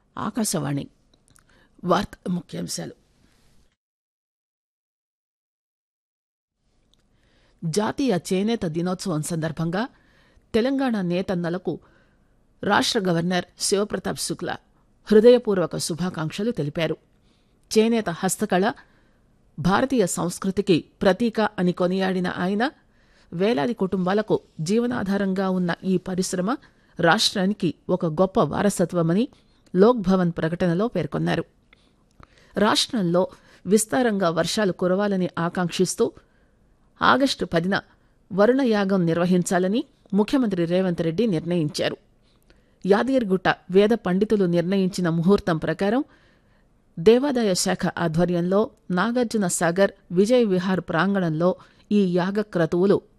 ఆకాశవాణి వార్త ముఖ్యాంశాలు జాతీయ చేనేత దినోత్సవం సందర్భంగా తెలంగాణ నేతన్నలకు రాష్ట్ర గవర్నర్ శివప్రతాప్ శుక్లా హృదయపూర్వక శుభాకాంక్షలు తెలిపారు చేనేత హస్తకళ భారతీయ సంస్కృతికి ప్రతీక అని కొనియాడిన ఆయన వేలాది కుటుంబాలకు జీవనాధారంగా ఉన్న ఈ పరిశ్రమ రాష్ట్రానికి ఒక గొప్ప వారసత్వమని లోక్ భవన్ ప్రకటనలో పేర్కొన్నారు రాష్ట్రంలో విస్తారంగా వర్షాలు కురవాలని ఆకాంక్షిస్తూ ఆగస్టు పదిన వరుణయాగం నిర్వహించాలని ముఖ్యమంత్రి రేవంత్ రెడ్డి నిర్ణయించారు యాదగిరిగుట్ట వేద పండితులు నిర్ణయించిన ముహూర్తం ప్రకారం దేవాదాయ శాఖ ఆధ్వర్యంలో నాగార్జున సాగర్ విజయ్ విహార్ ప్రాంగణంలో ఈ యాగ క్రతువులు